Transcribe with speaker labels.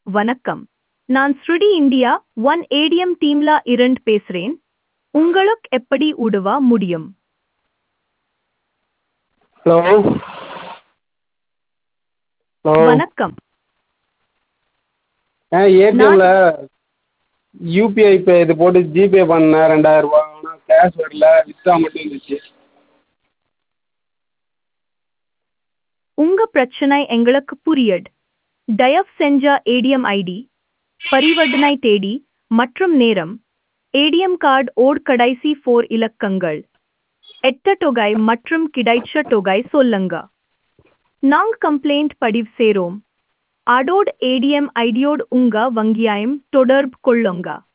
Speaker 1: வணக்கம் நான் ஸ்ருடி இந்தியா ஒன் ஏடிஎம் டீம்ல இருந்து பேசுறேன் உங்களுக்கு எப்படி உதவ முடியும்
Speaker 2: ஹலோ ஹலோ
Speaker 1: வணக்கம்
Speaker 2: ஆ ஏடிஎம்மில் யூபிஐ பே இது போட்டு ஜிபே பண்ணேன் ரெண்டாயிரரூபா ஆனால் கேஷ் வரல வித்ட்ரா மட்டும் வந்துச்சு
Speaker 1: உங்க பிரச்சனை எங்களுக்கு புரியுது தயவு செஞ்ச ஏடிஎம் ஐடி பரிவர்த்தனை தேதி மற்றும் நேரம் ஏடிஎம் கார்டு ஓட் கடைசி ஃபோர் இலக்கங்கள் எட்ட தொகை மற்றும் கிடைச்ச தொகை சொல்லுங்க நாங்க கம்ப்ளைண்ட் பதிவு செய்றோம் அதோட ஏடிஎம் ஐடியோடு உங்க வங்கியாயம் தொடர்பு கொள்ளுங்க